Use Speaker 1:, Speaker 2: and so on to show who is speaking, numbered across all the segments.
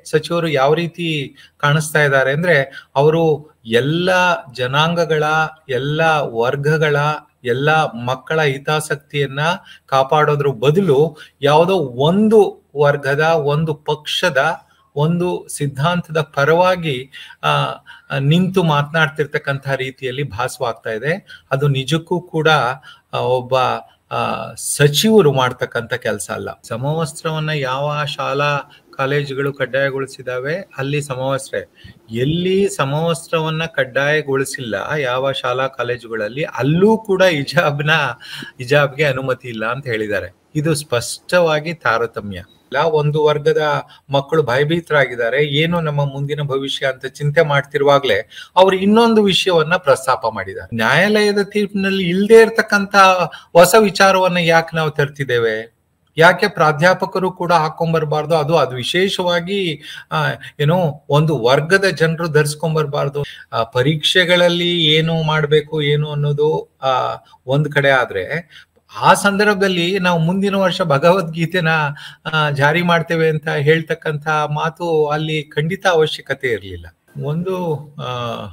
Speaker 1: ಸಚಿವರು ಯಾವ ರೀತಿ ಕಾಣಿಸ್ತಾ ಇದ್ದಾರೆ ಅಂದ್ರೆ ಅವರು ಎಲ್ಲ ಜನಾಂಗಗಳ ಎಲ್ಲ ವರ್ಗಗಳ ಎಲ್ಲ ಮಕ್ಕಳ ಹಿತಾಸಕ್ತಿಯನ್ನ ಕಾಪಾಡೋದ್ರ ಬದಲು ಯಾವುದೋ ಒಂದು ವರ್ಗದ ಒಂದು ಪಕ್ಷದ ಒಂದು ಸಿದ್ಧಾಂತದ ಪರವಾಗಿ ಆ ನಿಂತು ಮಾತನಾಡ್ತಿರ್ತಕ್ಕಂಥ ರೀತಿಯಲ್ಲಿ ಭಾಸವಾಗ್ತಾ ಇದೆ ಅದು ನಿಜಕ್ಕೂ ಕೂಡ ಒಬ್ಬ ಆ ಸಚಿವರು ಮಾಡ್ತಕ್ಕಂಥ ಕೆಲಸ ಅಲ್ಲ ಸಮವಸ್ತ್ರವನ್ನ ಯಾವ ಶಾಲಾ ಕಾಲೇಜುಗಳು ಕಡ್ಡಾಯಗೊಳಿಸಿದಾವೆ ಅಲ್ಲಿ ಸಮವಸ್ತ್ರ ಎಲ್ಲಿ ಸಮವಸ್ತ್ರವನ್ನ ಕಡ್ಡಾಯಗೊಳಿಸಿಲ್ಲ ಯಾವ ಶಾಲಾ ಕಾಲೇಜುಗಳಲ್ಲಿ ಅಲ್ಲೂ ಕೂಡ ಹಿಜಾಬ್ನ ಹಿಜಾಬ್ಗೆ ಅನುಮತಿ ಇಲ್ಲ ಅಂತ ಹೇಳಿದ್ದಾರೆ ಇದು ಸ್ಪಷ್ಟವಾಗಿ ತಾರತಮ್ಯ ಇಲ್ಲ ಒಂದು ವರ್ಗದ ಮಕ್ಕಳು ಭಯಭೀತರಾಗಿದ್ದಾರೆ ಏನು ನಮ್ಮ ಮುಂದಿನ ಭವಿಷ್ಯ ಅಂತ ಚಿಂತೆ ಮಾಡ್ತಿರುವಾಗ್ಲೇ ಅವ್ರು ಇನ್ನೊಂದು ವಿಷಯವನ್ನ ಪ್ರಸ್ತಾಪ ಮಾಡಿದ್ದಾರೆ ನ್ಯಾಯಾಲಯದ ತೀರ್ಪಿನಲ್ಲಿ ಇಲ್ಲದೆ ಇರತಕ್ಕಂತ ಹೊಸ ವಿಚಾರವನ್ನ ಯಾಕೆ ನಾವು ತರ್ತಿದ್ದೇವೆ ಯಾಕೆ ಪ್ರಾಧ್ಯಾಪಕರು ಕೂಡ ಹಾಕೊಂಡ್ಬರ್ಬಾರ್ದು ಅದು ಅದು ವಿಶೇಷವಾಗಿ ಆ ಏನೋ ಒಂದು ವರ್ಗದ ಜನರು ಧರಿಸ್ಕೊಂಡ್ಬರ್ಬಾರ್ದು ಆ ಪರೀಕ್ಷೆಗಳಲ್ಲಿ ಏನು ಮಾಡ್ಬೇಕು ಏನು ಅನ್ನೋದು ಆ ಒಂದ್ ಕಡೆ ಆದ್ರೆ ಆ ಸಂದರ್ಭದಲ್ಲಿ ನಾವು ಮುಂದಿನ ವರ್ಷ ಭಗವದ್ಗೀತೆನ ಜಾರಿ ಮಾಡ್ತೇವೆ ಅಂತ ಹೇಳ್ತಕ್ಕಂಥ ಮಾತು ಅಲ್ಲಿ ಖಂಡಿತ ಅವಶ್ಯಕತೆ ಇರಲಿಲ್ಲ ಒಂದು ಆ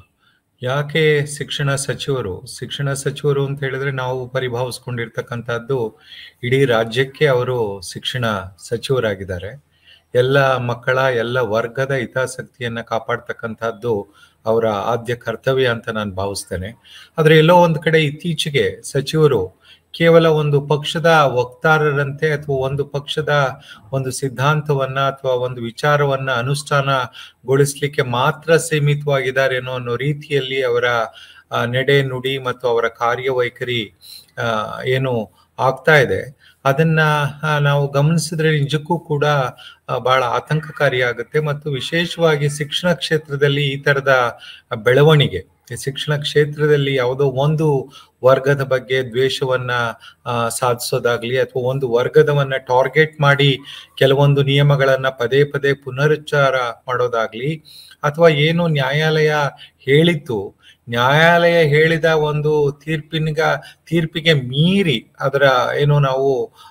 Speaker 1: ಯಾಕೆ ಶಿಕ್ಷಣ ಸಚಿವರು ಶಿಕ್ಷಣ ಸಚಿವರು ಅಂತ ಹೇಳಿದ್ರೆ ನಾವು ಪರಿಭಾವಿಸ್ಕೊಂಡಿರ್ತಕ್ಕಂಥದ್ದು ಇಡೀ ರಾಜ್ಯಕ್ಕೆ ಅವರು ಶಿಕ್ಷಣ ಸಚಿವರಾಗಿದ್ದಾರೆ ಎಲ್ಲ ಮಕ್ಕಳ ಎಲ್ಲ ವರ್ಗದ ಹಿತಾಸಕ್ತಿಯನ್ನ ಕಾಪಾಡ್ತಕ್ಕಂಥದ್ದು ಅವರ ಆದ್ಯ ಕರ್ತವ್ಯ ಅಂತ ನಾನು ಭಾವಿಸ್ತೇನೆ ಆದ್ರೆ ಎಲ್ಲೋ ಒಂದ್ ಕಡೆ ಇತ್ತೀಚೆಗೆ ಸಚಿವರು ಕೇವಲ ಒಂದು ಪಕ್ಷದ ವಕ್ತಾರರಂತೆ ಅಥವಾ ಒಂದು ಪಕ್ಷದ ಒಂದು ಸಿದ್ಧಾಂತವನ್ನ ಅಥವಾ ಒಂದು ವಿಚಾರವನ್ನ ಅನುಷ್ಠಾನಗೊಳಿಸ್ಲಿಕ್ಕೆ ಮಾತ್ರ ಸೀಮಿತವಾಗಿದ್ದಾರೇನೋ ಅನ್ನೋ ರೀತಿಯಲ್ಲಿ ಅವರ ನಡೆ ನುಡಿ ಮತ್ತು ಅವರ ಕಾರ್ಯವೈಖರಿ ಆ ಏನು ಆಗ್ತಾ ಇದೆ ಅದನ್ನ ನಾವು ಗಮನಿಸಿದ್ರೆ ನಿಜಕ್ಕೂ ಕೂಡ ಬಹಳ ಆತಂಕಕಾರಿಯಾಗುತ್ತೆ ಮತ್ತು ವಿಶೇಷವಾಗಿ ಶಿಕ್ಷಣ ಕ್ಷೇತ್ರದಲ್ಲಿ ಈ ತರದ ಬೆಳವಣಿಗೆ ಶಿಕ್ಷಣ ಕ್ಷೇತ್ರದಲ್ಲಿ ಯಾವುದೋ ಒಂದು ವರ್ಗದ ಬಗ್ಗೆ ದ್ವೇಷವನ್ನ ಸಾಧಿಸೋದಾಗ್ಲಿ ಅಥವಾ ಒಂದು ವರ್ಗದವನ್ನ ಟಾರ್ಗೆಟ್ ಮಾಡಿ ಕೆಲವೊಂದು ನಿಯಮಗಳನ್ನ ಪದೇ ಪದೇ ಪುನರುಚ್ಚಾರ ಮಾಡೋದಾಗ್ಲಿ ಅಥವಾ ಏನು ನ್ಯಾಯಾಲಯ ಹೇಳಿತ್ತು ನ್ಯಾಯಾಲಯ ಹೇಳಿದ ಒಂದು ತೀರ್ಪಿನಿಗ ತೀರ್ಪಿಗೆ ಮೀರಿ ಅದರ ಏನು ನಾವು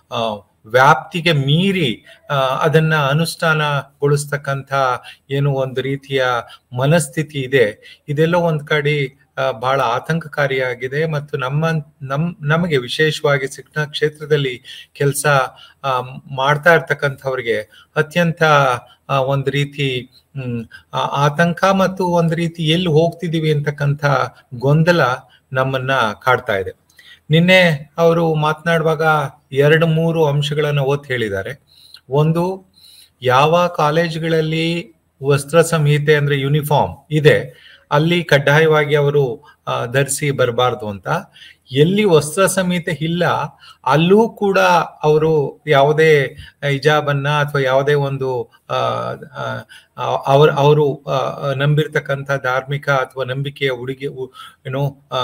Speaker 1: ವ್ಯಾಪ್ತಿಗೆ ಮೀರಿ ಅದನ್ನ ಅನುಷ್ಠಾನಗೊಳಿಸ್ತಕ್ಕಂಥ ಏನು ಒಂದು ರೀತಿಯ ಮನಸ್ಥಿತಿ ಇದೆ ಇದೆಲ್ಲ ಒಂದ್ ಕಡೆ ಬಹಳ ಆತಂಕಕಾರಿಯಾಗಿದೆ ಮತ್ತು ನಮ್ಮ ನಮ್ ನಮಗೆ ವಿಶೇಷವಾಗಿ ಶಿಕ್ಷಣ ಕ್ಷೇತ್ರದಲ್ಲಿ ಕೆಲಸ ಮಾಡ್ತಾ ಇರ್ತಕ್ಕಂಥವ್ರಿಗೆ ಅತ್ಯಂತ ಒಂದು ರೀತಿ ಹ್ಮ್ ಆತಂಕ ಮತ್ತು ಒಂದು ರೀತಿ ಎಲ್ಲಿ ಹೋಗ್ತಿದೀವಿ ಅಂತಕ್ಕಂಥ ಗೊಂದಲ ನಮ್ಮನ್ನ ಕಾಡ್ತಾ ಇದೆ ನಿನ್ನೆ ಅವರು ಮಾತನಾಡುವಾಗ ಎರಡು ಮೂರು ಅಂಶಗಳನ್ನ ಓದ್ ಹೇಳಿದ್ದಾರೆ ಒಂದು ಯಾವ ಕಾಲೇಜುಗಳಲ್ಲಿ ವಸ್ತ್ರ ಸಂಹಿತೆ ಅಂದ್ರೆ ಯೂನಿಫಾರ್ಮ್ ಇದೆ ಅಲ್ಲಿ ಕಡ್ಡಾಯವಾಗಿ ಅವರು ಧರಿಸಿ ಬರಬಾರ್ದು ಅಂತ ಎಲ್ಲಿ ವಸ್ತ್ರ ಸಂಹಿತೆ ಇಲ್ಲ ಅಲ್ಲೂ ಕೂಡ ಅವರು ಯಾವುದೇ ಹಿಜಾಬನ್ನ ಅಥವಾ ಯಾವುದೇ ಒಂದು ಅವ್ರ ಅವರು ನಂಬಿರ್ತಕ್ಕಂಥ ಧಾರ್ಮಿಕ ಅಥವಾ ನಂಬಿಕೆಯ ಉಡುಗೆ ಏನು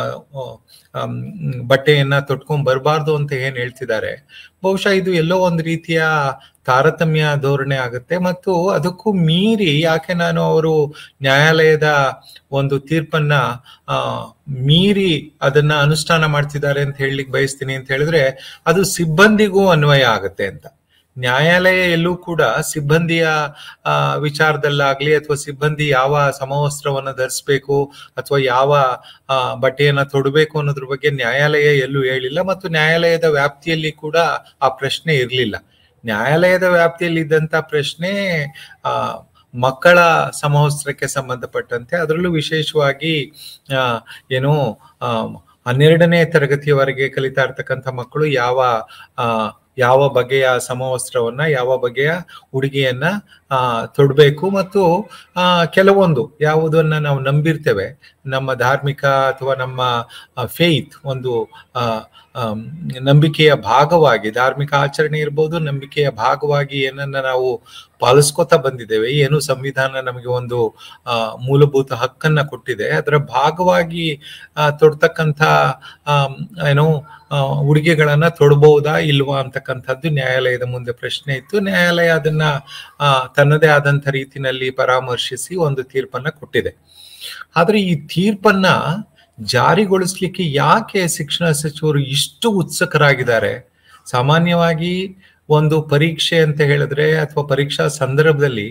Speaker 1: ಬಟ್ಟೆಯನ್ನ ತೊಟ್ಕೊಂಡ್ ಬರಬಾರ್ದು ಅಂತ ಏನ್ ಹೇಳ್ತಿದ್ದಾರೆ ಬಹುಶಃ ಇದು ಎಲ್ಲೋ ಒಂದು ರೀತಿಯ ತಾರತಮ್ಯ ಧೋರಣೆ ಆಗುತ್ತೆ ಮತ್ತು ಅದಕ್ಕೂ ಮೀರಿ ಯಾಕೆ ನಾನು ಅವರು ನ್ಯಾಯಾಲಯದ ಒಂದು ತೀರ್ಪನ್ನ ಆ ಮೀರಿ ಅದನ್ನ ಅನುಷ್ಠಾನ ಮಾಡ್ತಿದ್ದಾರೆ ಅಂತ ಹೇಳಲಿಕ್ಕೆ ಬಯಸ್ತೀನಿ ಅಂತ ಹೇಳಿದ್ರೆ ಅದು ಸಿಬ್ಬಂದಿಗೂ ಅನ್ವಯ ಆಗುತ್ತೆ ಅಂತ ನ್ಯಾಯಾಲಯ ಎಲ್ಲೂ ಕೂಡ ಸಿಬ್ಬಂದಿಯ ಆ ವಿಚಾರದಲ್ಲಾಗ್ಲಿ ಅಥವಾ ಸಿಬ್ಬಂದಿ ಯಾವ ಸಮವಸ್ತ್ರವನ್ನ ಧರಿಸ್ಬೇಕು ಅಥವಾ ಯಾವ ಆ ಬಟ್ಟೆಯನ್ನ ತೊಡಬೇಕು ಅನ್ನೋದ್ರ ಬಗ್ಗೆ ನ್ಯಾಯಾಲಯ ಎಲ್ಲೂ ಹೇಳಿಲ್ಲ ಮತ್ತು ನ್ಯಾಯಾಲಯದ ವ್ಯಾಪ್ತಿಯಲ್ಲಿ ಕೂಡ ಆ ಪ್ರಶ್ನೆ ಇರಲಿಲ್ಲ ನ್ಯಾಯಾಲಯದ ವ್ಯಾಪ್ತಿಯಲ್ಲಿ ಇದ್ದಂತ ಪ್ರಶ್ನೆ ಆ ಮಕ್ಕಳ ಸಮವಸ್ತ್ರಕ್ಕೆ ಸಂಬಂಧಪಟ್ಟಂತೆ ಅದರಲ್ಲೂ ವಿಶೇಷವಾಗಿ ಆ ಏನು ಆ ಹನ್ನೆರಡನೇ ತರಗತಿಯವರೆಗೆ ಕಲಿತಾ ಇರ್ತಕ್ಕಂಥ ಮಕ್ಕಳು ಯಾವ ಆ ಯಾವ ಬಗೆಯ ಸಮವಸ್ತ್ರವನ್ನ ಯಾವ ಬಗೆಯ ಉಡುಗೆಯನ್ನ ಆ ತೊಡಬೇಕು ಮತ್ತು ಆ ಕೆಲವೊಂದು ಯಾವುದನ್ನ ನಾವು ನಂಬಿರ್ತೇವೆ ನಮ್ಮ ಧಾರ್ಮಿಕ ಅಥವಾ ನಮ್ಮ ಫೇತ್ ಒಂದು ಆ ನಂಬಿಕೆಯ ಭಾಗವಾಗಿ ಧಾರ್ಮಿಕ ಆಚರಣೆ ಇರ್ಬೋದು ನಂಬಿಕೆಯ ಭಾಗವಾಗಿ ಏನನ್ನ ನಾವು ಪಾಲಿಸ್ಕೊತಾ ಬಂದಿದ್ದೇವೆ ಏನು ಸಂವಿಧಾನ ನಮಗೆ ಒಂದು ಆ ಮೂಲಭೂತ ಹಕ್ಕನ್ನ ಕೊಟ್ಟಿದೆ ಅದರ ಭಾಗವಾಗಿ ಆ ತೊಡ್ತಕ್ಕಂಥ ಆ ಏನು ಉಡುಗೆಗಳನ್ನ ತೊಡಬಹುದಾ ಇಲ್ವಾ ಅಂತಕ್ಕಂಥದ್ದು ನ್ಯಾಯಾಲಯದ ಮುಂದೆ ಪ್ರಶ್ನೆ ಇತ್ತು ನ್ಯಾಯಾಲಯ ಅದನ್ನ ಆ ತನ್ನದೇ ಆದಂತ ರೀತಿನಲ್ಲಿ ಪರಾಮರ್ಶಿಸಿ ಒಂದು ತೀರ್ಪನ್ನ ಕೊಟ್ಟಿದೆ ಆದ್ರೆ ಈ ತೀರ್ಪನ್ನ ಜಾರಿಗೊಳಿಸ್ಲಿಕ್ಕೆ ಯಾಕೆ ಶಿಕ್ಷಣ ಸಚಿವರು ಇಷ್ಟು ಉತ್ಸುಕರಾಗಿದ್ದಾರೆ ಸಾಮಾನ್ಯವಾಗಿ ಒಂದು ಪರೀಕ್ಷೆ ಅಂತ ಹೇಳಿದ್ರೆ ಅಥವಾ ಪರೀಕ್ಷಾ ಸಂದರ್ಭದಲ್ಲಿ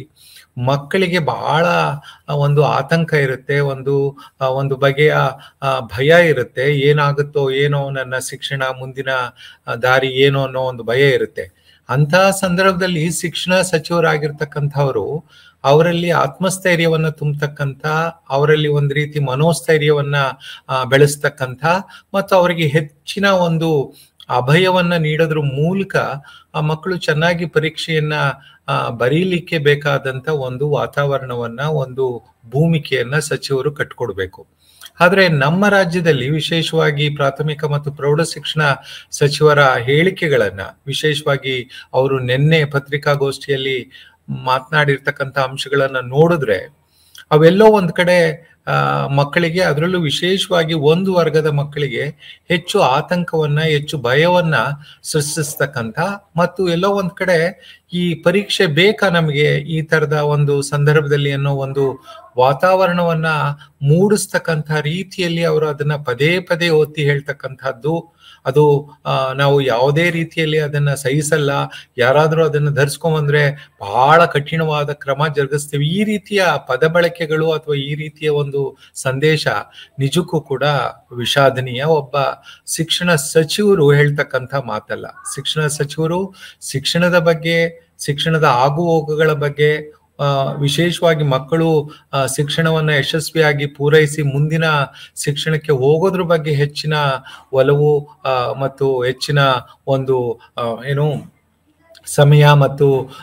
Speaker 1: ಮಕ್ಕಳಿಗೆ ಬಹಳ ಒಂದು ಆತಂಕ ಇರುತ್ತೆ ಒಂದು ಒಂದು ಬಗೆಯ ಭಯ ಇರುತ್ತೆ ಏನಾಗುತ್ತೋ ಏನೋ ನನ್ನ ಶಿಕ್ಷಣ ಮುಂದಿನ ದಾರಿ ಏನೋ ಅನ್ನೋ ಒಂದು ಭಯ ಇರುತ್ತೆ ಅಂತಹ ಸಂದರ್ಭದಲ್ಲಿ ಶಿಕ್ಷಣ ಸಚಿವರಾಗಿರ್ತಕ್ಕಂಥವ್ರು ಅವರಲ್ಲಿ ಆತ್ಮಸ್ಥೈರ್ಯವನ್ನ ತುಂಬತಕ್ಕಂಥ ಅವರಲ್ಲಿ ಒಂದು ರೀತಿ ಮನೋಸ್ಥೈರ್ಯವನ್ನ ಬೆಳೆಸ್ತಕ್ಕಂಥ ಮತ್ತು ಅವರಿಗೆ ಹೆಚ್ಚಿನ ಒಂದು ಅಭಯವನ್ನ ನೀಡೋದ್ರ ಮೂಲಕ ಆ ಮಕ್ಕಳು ಚೆನ್ನಾಗಿ ಪರೀಕ್ಷೆಯನ್ನ ಬರೀಲಿಕ್ಕೆ ಬೇಕಾದಂತ ಒಂದು ವಾತಾವರಣವನ್ನ ಒಂದು ಭೂಮಿಕೆಯನ್ನ ಸಚಿವರು ಕಟ್ಕೊಡ್ಬೇಕು ಆದ್ರೆ ನಮ್ಮ ರಾಜ್ಯದಲ್ಲಿ ವಿಶೇಷವಾಗಿ ಪ್ರಾಥಮಿಕ ಮತ್ತು ಪ್ರೌಢ ಶಿಕ್ಷಣ ಸಚಿವರ ಹೇಳಿಕೆಗಳನ್ನ ವಿಶೇಷವಾಗಿ ಅವರು ನಿನ್ನೆ ಪತ್ರಿಕಾಗೋಷ್ಠಿಯಲ್ಲಿ ಮಾತನಾಡಿರ್ತಕ್ಕಂಥ ಅಂಶಗಳನ್ನ ನೋಡಿದ್ರೆ ಅವೆಲ್ಲೋ ಒಂದ್ ಕಡೆ ಆ ಮಕ್ಕಳಿಗೆ ಅದರಲ್ಲೂ ವಿಶೇಷವಾಗಿ ಒಂದು ವರ್ಗದ ಮಕ್ಕಳಿಗೆ ಹೆಚ್ಚು ಆತಂಕವನ್ನ ಹೆಚ್ಚು ಭಯವನ್ನ ಸೃಷ್ಟಿಸ್ತಕ್ಕಂಥ ಮತ್ತು ಎಲ್ಲೋ ಒಂದ್ ಕಡೆ ಈ ಪರೀಕ್ಷೆ ಬೇಕಾ ನಮಗೆ ಈ ತರದ ಒಂದು ಸಂದರ್ಭದಲ್ಲಿ ಅನ್ನೋ ಒಂದು ವಾತಾವರಣವನ್ನ ಮೂಡಿಸ್ತಕ್ಕಂಥ ರೀತಿಯಲ್ಲಿ ಅವರು ಅದನ್ನ ಪದೇ ಪದೇ ಒತ್ತಿ ಹೇಳ್ತಕ್ಕಂಥದ್ದು ಅದು ನಾವು ಯಾವುದೇ ರೀತಿಯಲ್ಲಿ ಅದನ್ನ ಸಹಿಸಲ್ಲ ಯಾರಾದ್ರೂ ಅದನ್ನ ಧರಿಸ್ಕೊಂಬಂದ್ರೆ ಬಹಳ ಕಠಿಣವಾದ ಕ್ರಮ ಜರುಗಿಸ್ತೀವಿ ಈ ರೀತಿಯ ಪದ ಬಳಕೆಗಳು ಅಥವಾ ಈ ರೀತಿಯ ಒಂದು ಸಂದೇಶ ನಿಜಕ್ಕೂ ಕೂಡ ವಿಷಾದನೀಯ ಒಬ್ಬ ಶಿಕ್ಷಣ ಸಚಿವರು ಹೇಳ್ತಕ್ಕಂಥ ಮಾತಲ್ಲ ಶಿಕ್ಷಣ ಸಚಿವರು ಶಿಕ್ಷಣದ ಬಗ್ಗೆ ಶಿಕ್ಷಣದ ಆಗು ಹೋಗುಗಳ ಬಗ್ಗೆ ವಿಶೇಷವಾಗಿ ಮಕ್ಕಳು ಶಿಕ್ಷಣವನ್ನ ಯಶಸ್ವಿಯಾಗಿ ಪೂರೈಸಿ ಮುಂದಿನ ಶಿಕ್ಷಣಕ್ಕೆ ಹೋಗೋದ್ರ ಬಗ್ಗೆ ಹೆಚ್ಚಿನ ಒಲವು ಮತ್ತು ಹೆಚ್ಚಿನ ಒಂದು ಏನು ಸಮಯ ಮತ್ತು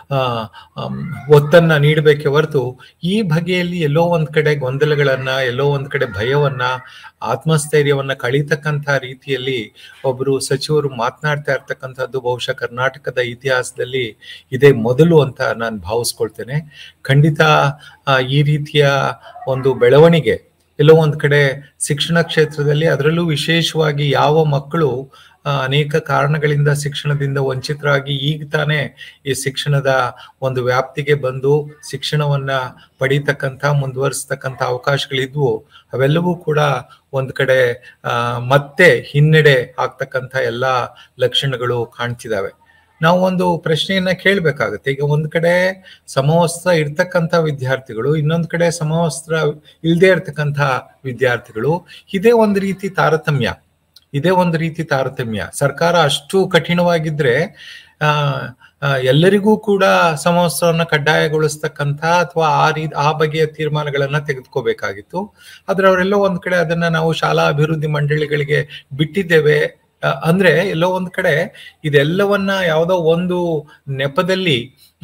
Speaker 1: ಒತ್ತನ್ನ ನೀಡಬೇಕೆ ಹೊರತು ಈ ಬಗೆಯಲ್ಲಿ ಎಲ್ಲೋ ಒಂದ್ ಕಡೆ ಗೊಂದಲಗಳನ್ನ ಎಲ್ಲೋ ಒಂದ್ ಕಡೆ ಭಯವನ್ನ ಆತ್ಮಸ್ಥೈರ್ಯವನ್ನ ಕಳೀತಕ್ಕಂಥ ರೀತಿಯಲ್ಲಿ ಒಬ್ರು ಸಚಿವರು ಮಾತನಾಡ್ತಾ ಇರ್ತಕ್ಕಂಥದ್ದು ಬಹುಶಃ ಕರ್ನಾಟಕದ ಇತಿಹಾಸದಲ್ಲಿ ಇದೇ ಮೊದಲು ಅಂತ ನಾನು ಭಾವಿಸ್ಕೊಳ್ತೇನೆ ಖಂಡಿತ ಈ ರೀತಿಯ ಒಂದು ಬೆಳವಣಿಗೆ ಎಲ್ಲೋ ಒಂದ್ ಕಡೆ ಶಿಕ್ಷಣ ಕ್ಷೇತ್ರದಲ್ಲಿ ಅದರಲ್ಲೂ ವಿಶೇಷವಾಗಿ ಯಾವ ಮಕ್ಕಳು ಅನೇಕ ಕಾರಣಗಳಿಂದ ಶಿಕ್ಷಣದಿಂದ ವಂಚಿತರಾಗಿ ಈಗ ತಾನೇ ಈ ಶಿಕ್ಷಣದ ಒಂದು ವ್ಯಾಪ್ತಿಗೆ ಬಂದು ಶಿಕ್ಷಣವನ್ನ ಪಡೀತಕ್ಕಂಥ ಮುಂದುವರಿಸ್ತಕ್ಕಂಥ ಅವಕಾಶಗಳಿದ್ವು ಅವೆಲ್ಲವೂ ಕೂಡ ಒಂದ್ ಕಡೆ ಆ ಮತ್ತೆ ಹಿನ್ನಡೆ ಆಗ್ತಕ್ಕಂಥ ಎಲ್ಲಾ ಲಕ್ಷಣಗಳು ಕಾಣ್ತಿದಾವೆ ನಾವು ಒಂದು ಪ್ರಶ್ನೆಯನ್ನ ಕೇಳ್ಬೇಕಾಗತ್ತೆ ಈಗ ಒಂದ್ ಕಡೆ ಸಮವಸ್ತ್ರ ಇರ್ತಕ್ಕಂಥ ವಿದ್ಯಾರ್ಥಿಗಳು ಇನ್ನೊಂದ್ ಕಡೆ ಸಮವಸ್ತ್ರ ಇಲ್ಲದೆ ಇರ್ತಕ್ಕಂಥ ವಿದ್ಯಾರ್ಥಿಗಳು ಇದೇ ಒಂದು ರೀತಿ ತಾರತಮ್ಯ ಇದೇ ಒಂದು ರೀತಿ ತಾರತಮ್ಯ ಸರ್ಕಾರ ಅಷ್ಟು ಕಠಿಣವಾಗಿದ್ರೆ ಆ ಎಲ್ಲರಿಗೂ ಕೂಡ ಸಮವಸ್ತ್ರವನ್ನ ಕಡ್ಡಾಯಗೊಳಿಸ್ತಕ್ಕಂಥ ಅಥವಾ ಆ ರೀ ಆ ಬಗೆಯ ತೀರ್ಮಾನಗಳನ್ನ ತೆಗೆದುಕೋಬೇಕಾಗಿತ್ತು ಆದ್ರೆ ಅವರೆಲ್ಲೋ ಒಂದ್ ಕಡೆ ಅದನ್ನ ನಾವು ಶಾಲಾ ಅಭಿವೃದ್ಧಿ ಮಂಡಳಿಗಳಿಗೆ ಬಿಟ್ಟಿದ್ದೇವೆ ಅಂದ್ರೆ ಎಲ್ಲೋ ಒಂದ್ ಕಡೆ ಇದೆಲ್ಲವನ್ನ ಯಾವುದೋ ಒಂದು ನೆಪದಲ್ಲಿ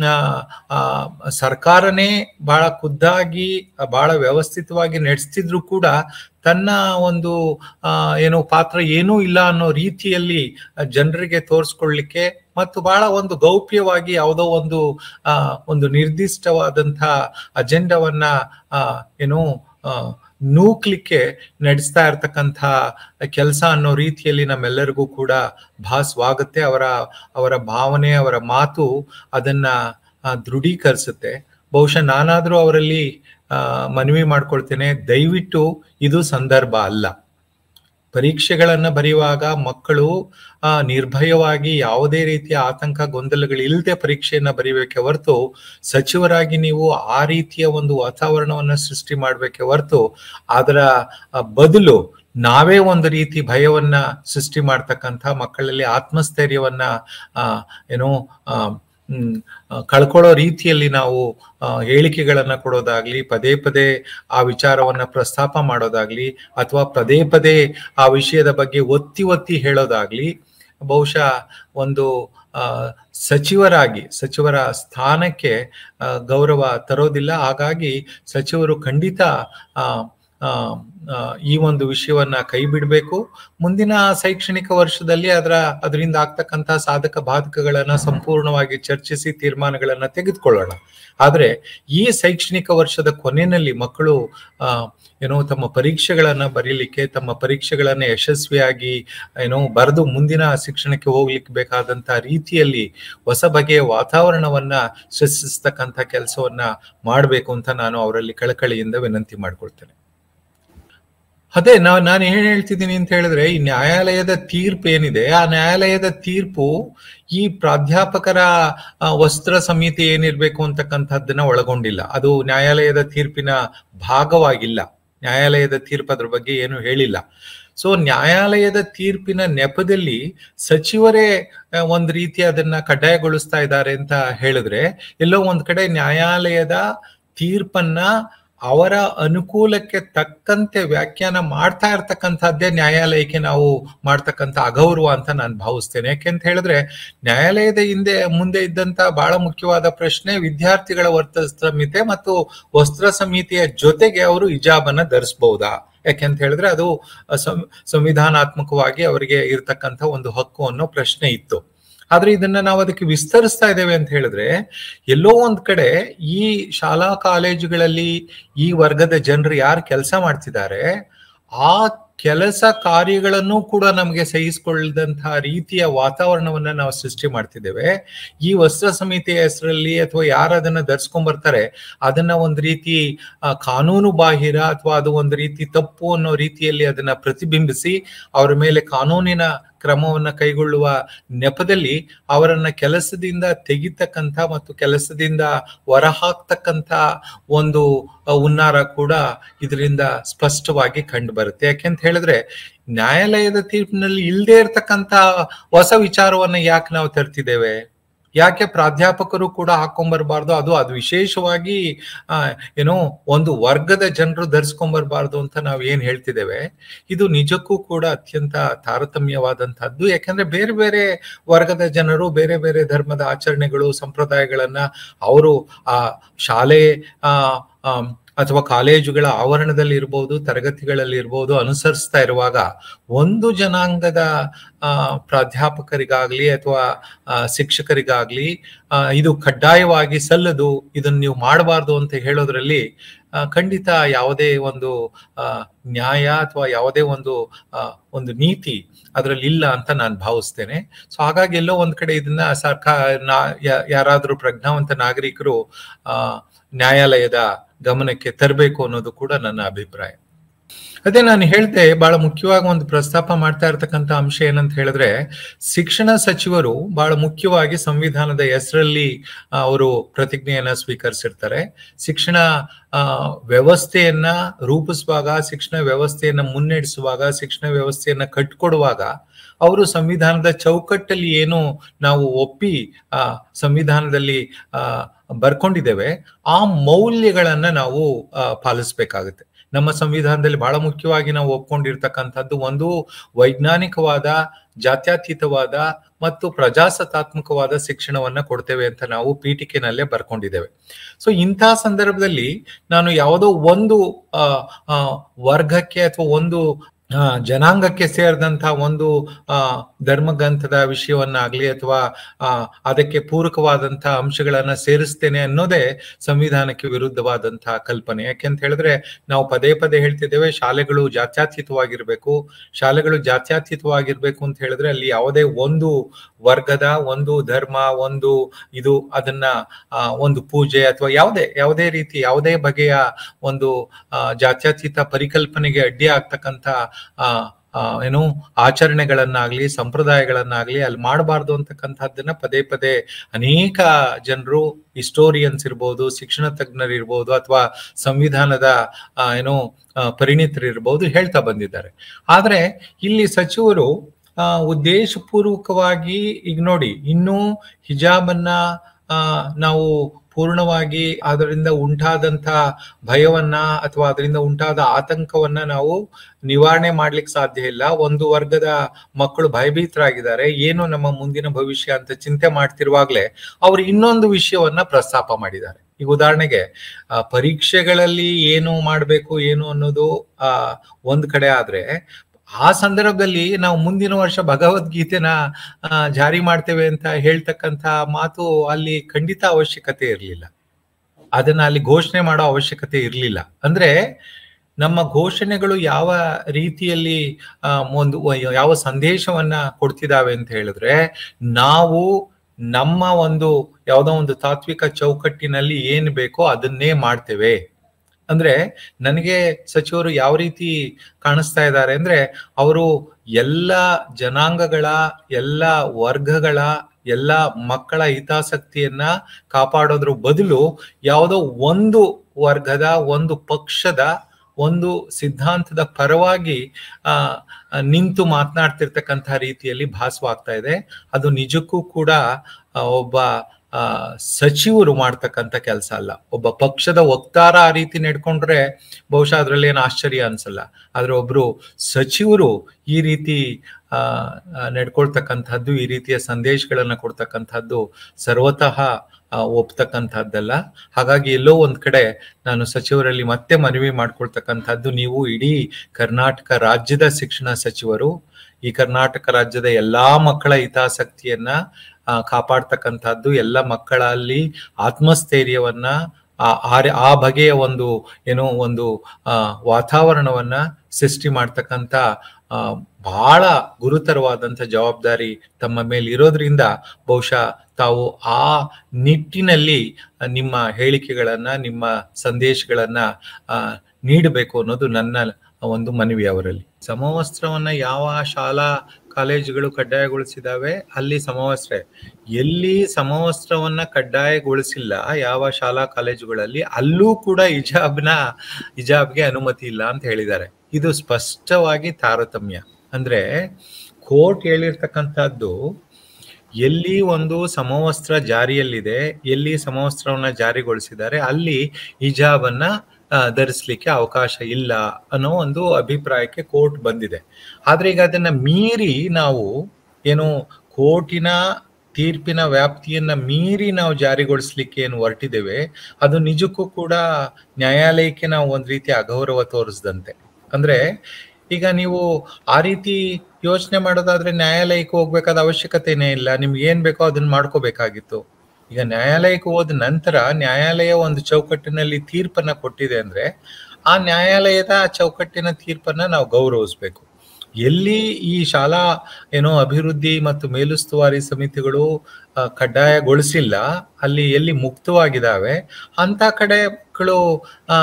Speaker 1: ಆ ಸರ್ಕಾರನೇ ಬಹಳ ಖುದ್ದಾಗಿ ಬಹಳ ವ್ಯವಸ್ಥಿತವಾಗಿ ನಡೆಸ್ತಿದ್ರು ಕೂಡ ತನ್ನ ಒಂದು ಆ ಏನೋ ಪಾತ್ರ ಏನೂ ಇಲ್ಲ ಅನ್ನೋ ರೀತಿಯಲ್ಲಿ ಜನರಿಗೆ ತೋರಿಸ್ಕೊಳ್ಲಿಕ್ಕೆ ಮತ್ತು ಬಹಳ ಒಂದು ಗೌಪ್ಯವಾಗಿ ಯಾವುದೋ ಒಂದು ಆ ಒಂದು ನಿರ್ದಿಷ್ಟವಾದಂಥ ಅಜೆಂಡವನ್ನ ಆ ಏನು ಆ ನೂಕ್ಲಿಕ್ಕೆ ನಡೆಸ್ತಾ ಇರ್ತಕ್ಕಂಥ ಕೆಲಸ ಅನ್ನೋ ರೀತಿಯಲ್ಲಿ ನಮ್ಮೆಲ್ಲರಿಗೂ ಕೂಡ ಭಾಸವಾಗುತ್ತೆ ಅವರ ಅವರ ಭಾವನೆ ಅವರ ಮಾತು ಅದನ್ನ ದೃಢೀಕರಿಸುತ್ತೆ ಬಹುಶಃ ನಾನಾದ್ರೂ ಅವರಲ್ಲಿ ಆ ಮನವಿ ಮಾಡ್ಕೊಳ್ತೇನೆ ದಯವಿಟ್ಟು ಇದು ಸಂದರ್ಭ ಅಲ್ಲ ಪರೀಕ್ಷೆಗಳನ್ನ ಬರೆಯುವಾಗ ಮಕ್ಕಳು ಆ ನಿರ್ಭಯವಾಗಿ ಯಾವುದೇ ರೀತಿಯ ಆತಂಕ ಗೊಂದಲಗಳು ಇಲ್ಲದೆ ಪರೀಕ್ಷೆಯನ್ನ ಬರೀಬೇಕೆ ಹೊರತು ಸಚಿವರಾಗಿ ನೀವು ಆ ರೀತಿಯ ಒಂದು ವಾತಾವರಣವನ್ನ ಸೃಷ್ಟಿ ಮಾಡ್ಬೇಕೆ ಹೊರತು ಅದರ ಬದಲು ನಾವೇ ಒಂದು ರೀತಿ ಭಯವನ್ನ ಸೃಷ್ಟಿ ಮಾಡ್ತಕ್ಕಂಥ ಮಕ್ಕಳಲ್ಲಿ ಆತ್ಮಸ್ಥೈರ್ಯವನ್ನ ಆ ಏನೋ ಆ ಹ್ಮ್ ಕಳ್ಕೊಳ್ಳೋ ರೀತಿಯಲ್ಲಿ ನಾವು ಹೇಳಿಕೆಗಳನ್ನ ಕೊಡೋದಾಗ್ಲಿ ಪದೇ ಪದೇ ಆ ವಿಚಾರವನ್ನ ಪ್ರಸ್ತಾಪ ಮಾಡೋದಾಗ್ಲಿ ಅಥವಾ ಪದೇ ಪದೇ ಆ ವಿಷಯದ ಬಗ್ಗೆ ಒತ್ತಿ ಒತ್ತಿ ಹೇಳೋದಾಗ್ಲಿ ಬಹುಶಃ ಒಂದು ಆ ಸಚಿವರಾಗಿ ಸಚಿವರ ಸ್ಥಾನಕ್ಕೆ ಗೌರವ ತರೋದಿಲ್ಲ ಹಾಗಾಗಿ ಸಚಿವರು ಖಂಡಿತ ಆ ಈ ಒಂದು ವಿಷಯವನ್ನ ಕೈ ಬಿಡಬೇಕು ಮುಂದಿನ ಶೈಕ್ಷಣಿಕ ವರ್ಷದಲ್ಲಿ ಅದರ ಅದರಿಂದ ಆಗ್ತಕ್ಕಂಥ ಸಾಧಕ ಬಾಧಕಗಳನ್ನ ಸಂಪೂರ್ಣವಾಗಿ ಚರ್ಚಿಸಿ ತೀರ್ಮಾನಗಳನ್ನ ತೆಗೆದುಕೊಳ್ಳೋಣ ಆದ್ರೆ ಈ ಶೈಕ್ಷಣಿಕ ವರ್ಷದ ಕೊನೆಯಲ್ಲಿ ಮಕ್ಕಳು ಆ ಏನೋ ತಮ್ಮ ಪರೀಕ್ಷೆಗಳನ್ನ ಬರೀಲಿಕ್ಕೆ ತಮ್ಮ ಪರೀಕ್ಷೆಗಳನ್ನ ಯಶಸ್ವಿಯಾಗಿ ಏನೋ ಬರೆದು ಮುಂದಿನ ಶಿಕ್ಷಣಕ್ಕೆ ಹೋಗ್ಲಿಕ್ಕೆ ಬೇಕಾದಂತ ರೀತಿಯಲ್ಲಿ ಹೊಸ ಬಗೆಯ ವಾತಾವರಣವನ್ನ ಸೃಷ್ಟಿಸ್ತಕ್ಕಂಥ ಕೆಲಸವನ್ನ ಮಾಡಬೇಕು ಅಂತ ನಾನು ಅವರಲ್ಲಿ ಕಳಕಳಿಯಿಂದ ವಿನಂತಿ ಮಾಡ್ಕೊಳ್ತೇನೆ ಅದೇ ನಾ ನಾನು ಏನ್ ಹೇಳ್ತಿದ್ದೀನಿ ಅಂತ ಹೇಳಿದ್ರೆ ಈ ನ್ಯಾಯಾಲಯದ ತೀರ್ಪು ಏನಿದೆ ಆ ನ್ಯಾಯಾಲಯದ ತೀರ್ಪು ಈ ಪ್ರಾಧ್ಯಾಪಕರ ಆ, ವಸ್ತ್ರ ಸಮಿತಿ ಏನಿರ್ಬೇಕು ಅಂತಕ್ಕಂಥದ್ದನ್ನ ಒಳಗೊಂಡಿಲ್ಲ ಅದು ನ್ಯಾಯಾಲಯದ ತೀರ್ಪಿನ ಭಾಗವಾಗಿಲ್ಲ ನ್ಯಾಯಾಲಯದ ತೀರ್ಪು ಅದ್ರ ಬಗ್ಗೆ ಏನು ಹೇಳಿಲ್ಲ ಸೊ ನ್ಯಾಯಾಲಯದ ತೀರ್ಪಿನ ನೆಪದಲ್ಲಿ ಸಚಿವರೇ ಆ, ಒಂದ್ ರೀತಿ ಅದನ್ನ ಕಡ್ಡಾಯಗೊಳಿಸ್ತಾ ಇದ್ದಾರೆ ಅಂತ ಹೇಳಿದ್ರೆ ಎಲ್ಲೋ ಒಂದ್ ಕಡೆ ನ್ಯಾಯಾಲಯದ ತೀರ್ಪನ್ನ ಅವರ ಅನುಕೂಲಕ್ಕೆ ತಕ್ಕಂತೆ ವ್ಯಾಖ್ಯಾನ ಮಾಡ್ತಾ ಇರ್ತಕ್ಕಂಥದ್ದೇ ನ್ಯಾಯಾಲಯಕ್ಕೆ ನಾವು ಮಾಡ್ತಕ್ಕಂಥ ಅಗೌರವ ಅಂತ ನಾನು ಭಾವಿಸ್ತೇನೆ ಯಾಕೆಂತ ಹೇಳಿದ್ರೆ ನ್ಯಾಯಾಲಯದ ಹಿಂದೆ ಮುಂದೆ ಇದ್ದಂತ ಬಹಳ ಮುಖ್ಯವಾದ ಪ್ರಶ್ನೆ ವಿದ್ಯಾರ್ಥಿಗಳ ವರ್ತ ಸಂಹಿತೆ ಮತ್ತು ವಸ್ತ್ರ ಸಮಿತಿಯ ಜೊತೆಗೆ ಅವರು ಹಿಜಾಬನ್ನ ಧರಿಸಬಹುದಾ ಯಾಕೆಂತ ಹೇಳಿದ್ರೆ ಅದು ಸಂ- ಸಂವಿಧಾನಾತ್ಮಕವಾಗಿ ಅವರಿಗೆ ಇರತಕ್ಕಂಥ ಒಂದು ಹಕ್ಕು ಅನ್ನೋ ಪ್ರಶ್ನೆ ಇತ್ತು ಆದ್ರೆ ಇದನ್ನ ನಾವು ಅದಕ್ಕೆ ವಿಸ್ತರಿಸ್ತಾ ಇದ್ದೇವೆ ಅಂತ ಹೇಳಿದ್ರೆ ಎಲ್ಲೋ ಒಂದ್ ಕಡೆ ಈ ಶಾಲಾ ಕಾಲೇಜುಗಳಲ್ಲಿ ಈ ವರ್ಗದ ಜನರು ಯಾರು ಕೆಲಸ ಮಾಡ್ತಿದ್ದಾರೆ ಆ ಕೆಲಸ ಕಾರ್ಯಗಳನ್ನು ಕೂಡ ನಮಗೆ ಸಹಿಸಿಕೊಳ್ಳದಂತಹ ರೀತಿಯ ವಾತಾವರಣವನ್ನ ನಾವು ಸೃಷ್ಟಿ ಮಾಡ್ತಿದ್ದೇವೆ ಈ ವಸ್ತ್ರ ಸಮಿತಿಯ ಹೆಸರಲ್ಲಿ ಅಥವಾ ಯಾರು ಅದನ್ನ ಧರಿಸ್ಕೊಂಡ್ ಬರ್ತಾರೆ ಅದನ್ನ ಒಂದ್ ರೀತಿ ಆ, ಕಾನೂನು ಬಾಹಿರ ಅಥವಾ ಅದು ಒಂದು ರೀತಿ ತಪ್ಪು ಅನ್ನೋ ರೀತಿಯಲ್ಲಿ ಅದನ್ನ ಪ್ರತಿಬಿಂಬಿಸಿ ಅವರ ಮೇಲೆ ಕಾನೂನಿನ ಕ್ರಮವನ್ನ ಕೈಗೊಳ್ಳುವ ನೆಪದಲ್ಲಿ ಅವರನ್ನ ಕೆಲಸದಿಂದ ತೆಗಿತಕ್ಕಂಥ ಮತ್ತು ಕೆಲಸದಿಂದ ಹೊರಹಾಕ್ತಕ್ಕಂಥ ಒಂದು ಆ, ಹುನ್ನಾರ ಕೂಡ ಇದರಿಂದ ಸ್ಪಷ್ಟವಾಗಿ ಕಂಡು ಬರುತ್ತೆ ಯಾಕೆಂತ ಹೇಳಿದ್ರೆ ನ್ಯಾಯಾಲಯದ ತೀರ್ಪಿನಲ್ಲಿ ಇಲ್ಲದೆ ಇರತಕ್ಕಂತ ಹೊಸ ವಿಚಾರವನ್ನ ಯಾಕೆ ನಾವು ತರ್ತಿದ್ದೇವೆ ಯಾಕೆ ಪ್ರಾಧ್ಯಾಪಕರು ಕೂಡ ಹಾಕೊಂಬರ್ಬಾರ್ದು ಅದು ಅದು ವಿಶೇಷವಾಗಿ ಆ, ಏನೋ ಒಂದು ವರ್ಗದ ಜನರು ಧರಿಸ್ಕೊಂಬರ್ಬಾರ್ದು ಅಂತ ನಾವು ಏನ್ ಹೇಳ್ತಿದ್ದೇವೆ ಇದು ನಿಜಕ್ಕೂ ಕೂಡ ಅತ್ಯಂತ ತಾರತಮ್ಯವಾದಂತಹದ್ದು ಯಾಕಂದ್ರೆ ಬೇರೆ ಬೇರೆ ವರ್ಗದ ಜನರು ಬೇರೆ ಬೇರೆ ಧರ್ಮದ ಆಚರಣೆಗಳು ಸಂಪ್ರದಾಯಗಳನ್ನ ಅವರು ಆ ಶಾಲೆ ಆ ಆಮ್, ಅಥವಾ ಕಾಲೇಜುಗಳ ಆವರಣದಲ್ಲಿ ಇರ್ಬೋದು ತರಗತಿಗಳಲ್ಲಿ ಇರ್ಬೋದು ಅನುಸರಿಸ್ತಾ ಇರುವಾಗ ಒಂದು ಜನಾಂಗದ ಆ, ಪ್ರಾಧ್ಯಾಪಕರಿಗಾಗ್ಲಿ ಅಥವಾ ಆ, ಶಿಕ್ಷಕರಿಗಾಗ್ಲಿ ಆ, ಇದು ಕಡ್ಡಾಯವಾಗಿ ಸಲ್ಲದು ಇದನ್ನ ನೀವು ಮಾಡಬಾರ್ದು ಅಂತ ಹೇಳೋದ್ರಲ್ಲಿ ಆ, ಖಂಡಿತ ಯಾವುದೇ ಒಂದು ಆ, ನ್ಯಾಯ ಅಥವಾ ಯಾವುದೇ ಒಂದು ಆ, ಒಂದು ನೀತಿ ಅದರಲ್ಲಿ ಇಲ್ಲ ಅಂತ ನಾನು ಭಾವಿಸ್ತೇನೆ ಸೊ ಹಾಗಾಗಿ ಎಲ್ಲೋ ಒಂದ್ ಕಡೆ ಇದನ್ನ ಸರ್ಕಾರ ನಾ- ಯಾ- ಯಾರಾದ್ರೂ ಪ್ರಜ್ಞಾವಂತ ನಾಗರಿಕರು ಆ ನ್ಯಾಯಾಲಯದ ಗಮನಕ್ಕೆ ತರಬೇಕು ಅನ್ನೋದು ಕೂಡ ನನ್ನ ಅಭಿಪ್ರಾಯ ಅದೇ ನಾನು ಹೇಳ್ದೆ ಬಹಳ ಮುಖ್ಯವಾಗಿ ಒಂದು ಪ್ರಸ್ತಾಪ ಮಾಡ್ತಾ ಇರ್ತಕ್ಕಂಥ ಅಂಶ ಏನಂತ ಹೇಳಿದ್ರೆ ಶಿಕ್ಷಣ ಸಚಿವರು ಬಹಳ ಮುಖ್ಯವಾಗಿ ಸಂವಿಧಾನದ ಹೆಸರಲ್ಲಿ ಆ, ಅವರು ಪ್ರತಿಜ್ಞೆಯನ್ನ ಸ್ವೀಕರಿಸಿರ್ತಾರೆ ಶಿಕ್ಷಣ ಆ, ವ್ಯವಸ್ಥೆಯನ್ನ ರೂಪಿಸುವಾಗ ಶಿಕ್ಷಣ ವ್ಯವಸ್ಥೆಯನ್ನ ಮುನ್ನಡೆಸುವಾಗ ಶಿಕ್ಷಣ ವ್ಯವಸ್ಥೆಯನ್ನ ಕಟ್ಕೊಡುವಾಗ ಅವರು ಸಂವಿಧಾನದ ಚೌಕಟ್ಟಲ್ಲಿ ಏನು ನಾವು ಒಪ್ಪಿ ಆ ಸಂವಿಧಾನದಲ್ಲಿ ಆ ಬರ್ಕೊಂಡಿದ್ದೇವೆ ಆ ಮೌಲ್ಯಗಳನ್ನ ನಾವು ಆ, ಪಾಲಿಸ್ಬೇಕಾಗುತ್ತೆ ನಮ್ಮ ಸಂವಿಧಾನದಲ್ಲಿ ಬಹಳ ಮುಖ್ಯವಾಗಿ ನಾವು ಒಪ್ಕೊಂಡಿರ್ತಕ್ಕಂಥದ್ದು ಒಂದು ವೈಜ್ಞಾನಿಕವಾದ ಜಾತ್ಯತೀತವಾದ ಮತ್ತು ಪ್ರಜಾಸತ್ತಾತ್ಮಕವಾದ ಶಿಕ್ಷಣವನ್ನ ಕೊಡ್ತೇವೆ ಅಂತ ನಾವು ಪೀಠಿಕೆನಲ್ಲೇ ಬರ್ಕೊಂಡಿದ್ದೇವೆ ಸೊ ಇಂತಹ ಸಂದರ್ಭದಲ್ಲಿ ನಾನು ಯಾವುದೋ ಒಂದು ಆ, ಆ, ವರ್ಗಕ್ಕೆ ಅಥವಾ ಒಂದು ಆ, ಜನಾಂಗಕ್ಕೆ ಸೇರಿದಂತಹ ಒಂದು ಆ ಧರ್ಮಗ್ರಂಥದ ವಿಷಯವನ್ನಾಗ್ಲಿ ಅಥವಾ ಆ ಅದಕ್ಕೆ ಪೂರಕವಾದಂತಹ ಅಂಶಗಳನ್ನ ಸೇರಿಸ್ತೇನೆ ಅನ್ನೋದೇ ಸಂವಿಧಾನಕ್ಕೆ ವಿರುದ್ಧವಾದಂತಹ ಕಲ್ಪನೆ ಯಾಕೆಂತ ಹೇಳಿದ್ರೆ ನಾವು ಪದೇ ಪದೇ ಹೇಳ್ತಿದ್ದೇವೆ ಶಾಲೆಗಳು ಜಾತ್ಯತೀತವಾಗಿರ್ಬೇಕು ಶಾಲೆಗಳು ಜಾತ್ಯತೀತವಾಗಿರ್ಬೇಕು ಅಂತ ಹೇಳಿದ್ರೆ ಅಲ್ಲಿ ಯಾವುದೇ ಒಂದು ವರ್ಗದ ಒಂದು ಧರ್ಮ ಒಂದು ಇದು ಅದನ್ನ ಆ, ಒಂದು ಪೂಜೆ ಅಥವಾ ಯಾವುದೇ ಯಾವುದೇ ರೀತಿ ಯಾವುದೇ ಬಗೆಯ ಒಂದು ಆ, ಜಾತ್ಯತೀತ ಪರಿಕಲ್ಪನೆಗೆ ಅಡ್ಡಿ ಆಗ್ತಕ್ಕಂಥ ಆ ಆ, ಏನು ಆಚರಣೆಗಳನ್ನಾಗ್ಲಿ ಸಂಪ್ರದಾಯಗಳನ್ನಾಗ್ಲಿ ಅಲ್ಲಿ ಮಾಡಬಾರ್ದು ಅಂತಕ್ಕಂಥದ್ದನ್ನ ಪದೇ ಪದೇ ಅನೇಕ ಜನರು ಹಿಸ್ಟೋರಿಯನ್ಸ್ ಇರ್ಬೋದು ಶಿಕ್ಷಣ ತಜ್ಞರು ಇರ್ಬೋದು ಅಥವಾ ಸಂವಿಧಾನದ ಆ, ಏನು ಆ, ಪರಿಣಿತರು ಇರ್ಬೋದು ಹೇಳ್ತಾ ಬಂದಿದ್ದಾರೆ ಆದ್ರೆ ಇಲ್ಲಿ ಸಚಿವರು ಆ, ಉದ್ದೇಶಪೂರ್ವಕವಾಗಿ ಈಗ ನೋಡಿ ಇನ್ನೂ ಹಿಜಾಬನ್ನ ಆ, ನಾವು ಪೂರ್ಣವಾಗಿ ಅದರಿಂದ ಉಂಟಾದಂತ ಭಯವನ್ನ ಅಥವಾ ಅದರಿಂದ ಉಂಟಾದ ಆತಂಕವನ್ನ ನಾವು ನಿವಾರಣೆ ಮಾಡ್ಲಿಕ್ಕೆ ಸಾಧ್ಯ ಇಲ್ಲ ಒಂದು ವರ್ಗದ ಮಕ್ಕಳು ಭಯಭೀತರಾಗಿದ್ದಾರೆ ಏನು ನಮ್ಮ ಮುಂದಿನ ಭವಿಷ್ಯ ಅಂತ ಚಿಂತೆ ಮಾಡ್ತಿರುವಾಗ್ಲೇ ಅವರು ಇನ್ನೊಂದು ವಿಷಯವನ್ನ ಪ್ರಸ್ತಾಪ ಮಾಡಿದ್ದಾರೆ ಈಗ ಉದಾಹರಣೆಗೆ ಆ, ಪರೀಕ್ಷೆಗಳಲ್ಲಿ ಏನು ಮಾಡಬೇಕು ಏನು ಅನ್ನೋದು ಆ ಒಂದ್ ಕಡೆ ಆದ್ರೆ ಆ ಸಂದರ್ಭದಲ್ಲಿ ನಾವು ಮುಂದಿನ ವರ್ಷ ಭಗವದ್ಗೀತೆನ ಆ, ಜಾರಿ ಮಾಡ್ತೇವೆ ಅಂತ ಹೇಳ್ತಕ್ಕಂಥ ಮಾತು ಅಲ್ಲಿ ಖಂಡಿತ ಅವಶ್ಯಕತೆ ಇರಲಿಲ್ಲ ಅದನ್ನ ಅಲ್ಲಿ ಘೋಷಣೆ ಮಾಡೋ ಅವಶ್ಯಕತೆ ಇರಲಿಲ್ಲ ಅಂದ್ರೆ ನಮ್ಮ ಘೋಷಣೆಗಳು ಯಾವ ರೀತಿಯಲ್ಲಿ ಆ, ಒಂದು ಯಾವ ಸಂದೇಶವನ್ನ ಕೊಡ್ತಿದಾವೆ ಅಂತ ಹೇಳಿದ್ರೆ ನಾವು ನಮ್ಮ ಒಂದು ಯಾವುದೋ ಒಂದು ತಾತ್ವಿಕ ಚೌಕಟ್ಟಿನಲ್ಲಿ ಏನ್ ಬೇಕೋ ಅದನ್ನೇ ಮಾಡ್ತೇವೆ ಅಂದ್ರೆ ನನಗೆ ಸಚಿವರು ಯಾವ ರೀತಿ ಕಾಣಿಸ್ತಾ ಇದ್ದಾರೆ ಅಂದ್ರೆ ಅವರು ಎಲ್ಲ ಜನಾಂಗಗಳ ಎಲ್ಲ ವರ್ಗಗಳ ಎಲ್ಲ ಮಕ್ಕಳ ಹಿತಾಸಕ್ತಿಯನ್ನ ಕಾಪಾಡೋದ್ರ ಬದಲು ಯಾವುದೋ ಒಂದು ವರ್ಗದ ಒಂದು ಪಕ್ಷದ ಒಂದು ಸಿದ್ಧಾಂತದ ಪರವಾಗಿ ಆ ನಿಂತು ಮಾತನಾಡ್ತಿರ್ತಕ್ಕಂಥ ರೀತಿಯಲ್ಲಿ ಭಾಸವಾಗ್ತಾ ಇದೆ ಅದು ನಿಜಕ್ಕೂ ಕೂಡ ಒಬ್ಬ ಆ ಸಚಿವರು ಮಾಡ್ತಕ್ಕಂಥ ಕೆಲಸ ಅಲ್ಲ ಒಬ್ಬ ಪಕ್ಷದ ವಕ್ತಾರ ಆ ರೀತಿ ನಡ್ಕೊಂಡ್ರೆ ಬಹುಶಃ ಅದ್ರಲ್ಲಿ ಏನು ಆಶ್ಚರ್ಯ ಅನ್ಸಲ್ಲ ಆದ್ರೆ ಒಬ್ರು ಸಚಿವರು ಈ ರೀತಿ ಆ ನಡ್ಕೊಳ್ತಕ್ಕಂಥದ್ದು ಈ ರೀತಿಯ ಸಂದೇಶಗಳನ್ನ ಕೊಡ್ತಕ್ಕಂಥದ್ದು ಸರ್ವತಃ ಒಪ್ತಕ್ಕಂಥದ್ದಲ್ಲ ಹಾಗಾಗಿ ಎಲ್ಲೋ ಒಂದ್ ಕಡೆ ನಾನು ಸಚಿವರಲ್ಲಿ ಮತ್ತೆ ಮನವಿ ಮಾಡ್ಕೊಳ್ತಕ್ಕಂಥದ್ದು ನೀವು ಇಡೀ ಕರ್ನಾಟಕ ರಾಜ್ಯದ ಶಿಕ್ಷಣ ಸಚಿವರು ಈ ಕರ್ನಾಟಕ ರಾಜ್ಯದ ಎಲ್ಲಾ ಮಕ್ಕಳ ಹಿತಾಸಕ್ತಿಯನ್ನ ಕಾಪಾಡ್ತಕ್ಕಂಥದ್ದು ಎಲ್ಲ ಮಕ್ಕಳಲ್ಲಿ ಆತ್ಮಸ್ಥೈರ್ಯವನ್ನ ಆ ಆ ಬಗೆಯ ಒಂದು ಏನೋ ಒಂದು ಆ ವಾತಾವರಣವನ್ನ ಸೃಷ್ಟಿ ಮಾಡ್ತಕ್ಕಂಥ ಆ ಬಹಳ ಗುರುತರವಾದಂಥ ಜವಾಬ್ದಾರಿ ತಮ್ಮ ಮೇಲೆ ಇರೋದ್ರಿಂದ ಬಹುಶಃ ತಾವು ಆ ನಿಟ್ಟಿನಲ್ಲಿ ನಿಮ್ಮ ಹೇಳಿಕೆಗಳನ್ನ ನಿಮ್ಮ ಸಂದೇಶಗಳನ್ನ ಆ ನೀಡಬೇಕು ಅನ್ನೋದು ನನ್ನ ಒಂದು ಮನವಿ ಅವರಲ್ಲಿ ಸಮವಸ್ತ್ರವನ್ನ ಯಾವ ಶಾಲಾ ಕಾಲೇಜುಗಳು ಕಡ್ಡಾಯಗೊಳಿಸಿದಾವೆ ಅಲ್ಲಿ ಸಮವಸ್ತ್ರ ಎಲ್ಲಿ ಸಮವಸ್ತ್ರವನ್ನ ಕಡ್ಡಾಯಗೊಳಿಸಿಲ್ಲ ಯಾವ ಶಾಲಾ ಕಾಲೇಜುಗಳಲ್ಲಿ ಅಲ್ಲೂ ಕೂಡ ಹಿಜಾಬ್ನ ಹಿಜಾಬ್ಗೆ ಅನುಮತಿ ಇಲ್ಲ ಅಂತ ಹೇಳಿದ್ದಾರೆ ಇದು ಸ್ಪಷ್ಟವಾಗಿ ತಾರತಮ್ಯ ಅಂದ್ರೆ ಕೋರ್ಟ್ ಹೇಳಿರ್ತಕ್ಕಂಥದ್ದು ಎಲ್ಲಿ ಒಂದು ಸಮವಸ್ತ್ರ ಜಾರಿಯಲ್ಲಿದೆ ಎಲ್ಲಿ ಸಮವಸ್ತ್ರವನ್ನ ಜಾರಿಗೊಳಿಸಿದ್ದಾರೆ ಅಲ್ಲಿ ಹಿಜಾಬನ್ನ ಧರಿಸ್ಲಿಕ್ಕೆ ಅವಕಾಶ ಇಲ್ಲ ಅನ್ನೋ ಒಂದು ಅಭಿಪ್ರಾಯಕ್ಕೆ ಕೋರ್ಟ್ ಬಂದಿದೆ ಆದ್ರೆ ಈಗ ಅದನ್ನ ಮೀರಿ ನಾವು ಏನು ಕೋರ್ಟಿನ ತೀರ್ಪಿನ ವ್ಯಾಪ್ತಿಯನ್ನ ಮೀರಿ ನಾವು ಜಾರಿಗೊಳಿಸ್ಲಿಕ್ಕೆ ಏನು ಹೊರಟಿದ್ದೇವೆ ಅದು ನಿಜಕ್ಕೂ ಕೂಡ ನ್ಯಾಯಾಲಯಕ್ಕೆ ನಾವು ಒಂದ್ ರೀತಿ ಅಗೌರವ ತೋರಿಸ್ದಂತೆ ಅಂದ್ರೆ ಈಗ ನೀವು ಆ ರೀತಿ ಯೋಚನೆ ಮಾಡೋದಾದ್ರೆ ನ್ಯಾಯಾಲಯಕ್ಕೆ ಹೋಗ್ಬೇಕಾದ ಅವಶ್ಯಕತೆನೇ ಇಲ್ಲ ನಿಮ್ಗೆ ಏನ್ ಬೇಕೋ ಅದನ್ನ ಮಾಡ್ಕೋಬೇಕಾಗಿತ್ತು ಈಗ ನ್ಯಾಯಾಲಯಕ್ಕೆ ಹೋದ ನಂತರ ನ್ಯಾಯಾಲಯ ಒಂದು ಚೌಕಟ್ಟಿನಲ್ಲಿ ತೀರ್ಪನ್ನ ಕೊಟ್ಟಿದೆ ಅಂದ್ರೆ ಆ ನ್ಯಾಯಾಲಯದ ಚೌಕಟ್ಟಿನ ತೀರ್ಪನ್ನ ನಾವು ಗೌರವಿಸ್ಬೇಕು ಎಲ್ಲಿ ಈ ಶಾಲಾ ಏನೋ ಅಭಿವೃದ್ಧಿ ಮತ್ತು ಮೇಲುಸ್ತುವಾರಿ ಸಮಿತಿಗಳು ಕಡ್ಡಾಯಗೊಳಿಸಿಲ್ಲ ಅಲ್ಲಿ ಎಲ್ಲಿ ಮುಕ್ತವಾಗಿದ್ದಾವೆ ಅಂತ ಕಡೆ ಮಕ್ಕಳು ಆ